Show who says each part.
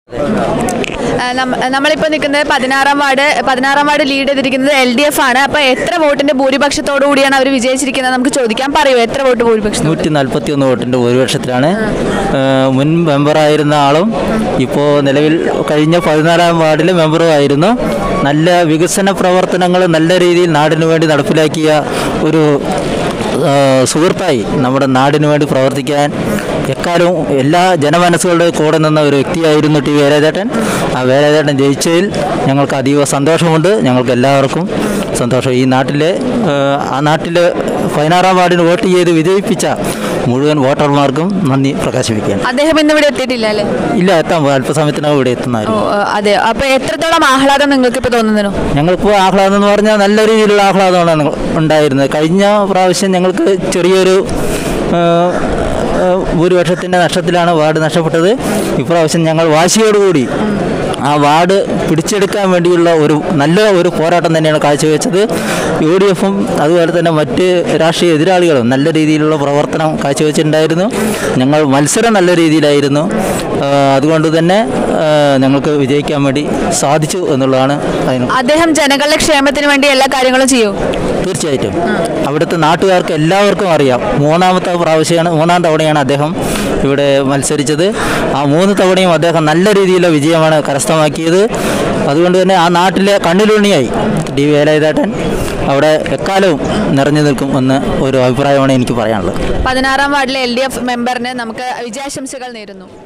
Speaker 1: ആ, നമ്മ- നമ്മളിപ്പോൾ നിൽക്കുന്നത് പതിനാറാം വാർഡ് പതിനാറാം വാർഡ് ലീഡ് ചെയ്തിരിക്കുന്നത് എൽ ഡി എഫ് ആണ് അപ്പോൾ എത്ര വോട്ടിന്റെ ഭൂരിപക്ഷത്തോടു കൂടിയാണ് അവർ വിജയിച്ചിരിക്കുന്നത് നമുക്ക് ചോദിക്കാം പറയൂ എത്ര വോട്ട് ഭൂരിപക്ഷം
Speaker 2: നൂറ്റി നാൽപ്പത്തി ഒന്ന് വോട്ടിൻ്റെ ഭൂരിപക്ഷത്തിലാണ് ഏഹ്, മുൻ മെമ്പറായിരുന്ന ആളും ഇപ്പോൾ നിലവിൽ കഴിഞ്ഞ പതിനാലാം വാർഡിലെ മെമ്പറും ആയിരുന്നു നല്ല വികസന പ്രവർത്തനങ്ങൾ നല്ല രീതിയിൽ നാടിനു വേണ്ടി നടപ്പിലാക്കിയ ഒരു ഏഹ്, സുഹൃത്തായി നമ്മുടെ നാടിനു വേണ്ടി പ്രവർത്തിക്കാൻ എക്കാലവും എല്ലാ ജനമനസ്സുകളുടെ കൂടെ നിന്ന ഒരു വ്യക്തിയായിരുന്നു ടി വേലാചേട്ടൻ ആ വേലാചേട്ടൻ ജയിച്ചതിൽ ഞങ്ങൾക്ക് അതീവ സന്തോഷമുണ്ട് ഞങ്ങൾക്ക് എല്ലാവർക്കും സന്തോഷം ഈ നാട്ടിലെ ഏഹ്, ആ നാട്ടിലെ പതിനാറാം വാർഡിന് വോട്ട് ചെയ്ത് വിജയിപ്പിച്ച മുഴുവൻ വോട്ടർമാർക്കും നന്ദി പ്രകാശിപ്പിക്കുകയാണ്
Speaker 1: അദ്ദേഹം ഇന്ന് ഇവിടെ എത്തിയിട്ടില്ല അല്ലേ
Speaker 2: ഇല്ല എത്താൻ അല്പസമയത്തിനകം ഇവിടെ
Speaker 1: ഓ
Speaker 2: എത്തുന്നതായിരുന്നു
Speaker 1: ആ, അതെ അപ്പോൾ എത്രത്തോളം ആഹ്ലാദം നിങ്ങൾക്ക് ഇപ്പോൾ തോന്നുന്നു
Speaker 2: ഞങ്ങളിപ്പോൾ ആഹ്ലാദം എന്ന് പറഞ്ഞാൽ നല്ല രീതിയിലുള്ള ആഹ്ലാദമാണ് ഞങ്ങൾ ഉണ്ടായിരുന്നത് കഴിഞ്ഞ പ്രാവശ്യം ഞങ്ങൾക്ക് ചെറിയൊരു ഏഹ്, ഏഹ്, ഭൂരിപക്ഷത്തിൻ്റെ നഷ്ടത്തിലാണ് വാർഡ് നഷ്ടപ്പെട്ടത് ഇപ്രാവശ്യം ഞങ്ങൾ വാശിയോടുകൂടി ആ വാർഡ് പിടിച്ചെടുക്കാൻ വേണ്ടിയുള്ള ഒരു നല്ല ഒരു പോരാട്ടം തന്നെയാണ് കാഴ്ചവെച്ചത് യു ഡി എഫും അതുപോലെ തന്നെ മറ്റ് രാഷ്ട്രീയ എതിരാളികളും നല്ല രീതിയിലുള്ള പ്രവർത്തനം കാഴ്ചവെച്ചിട്ടുണ്ടായിരുന്നു ഞങ്ങൾ മത്സരം നല്ല രീതിയിലായിരുന്നു ആ, അതുകൊണ്ട് തന്നെ ആ, ഞങ്ങൾക്ക് വിജയിക്കാൻ വേണ്ടി സാധിച്ചു എന്നുള്ളതാണ് അതിന്
Speaker 1: അദ്ദേഹം ജനങ്ങളുടെ ക്ഷേമത്തിന് വേണ്ടി എല്ലാ കാര്യങ്ങളും ചെയ്യും
Speaker 2: തീർച്ചയായിട്ടും അവിടുത്തെ നാട്ടുകാർക്ക് എല്ലാവർക്കും അറിയാം മൂന്നാമത്തെ പ്രാവശ്യമാണ് മൂന്നാം തവണയാണ് അദ്ദേഹം ഇവിടെ മത്സരിച്ചത് ആ മൂന്ന് തവണയും അദ്ദേഹം നല്ല രീതിയിലുള്ള വിജയമാണ് കരസ്ഥമാക്കിയത് അതുകൊണ്ട് തന്നെ ആ നാട്ടിലെ കണ്ണിലുണ്ണിയായി ഡി വേലായുധേട്ടൻ അവിടെ എക്കാലവും നിറഞ്ഞു നിൽക്കും എന്ന് ഒരു അഭിപ്രായമാണ് എനിക്ക് പറയാനുള്ളത്
Speaker 1: പതിനാറാം വാർഡിലെ എൽ ഡി എഫ് മെമ്പറിന് നമുക്ക് വിജയാശംസകൾ നേരുന്നു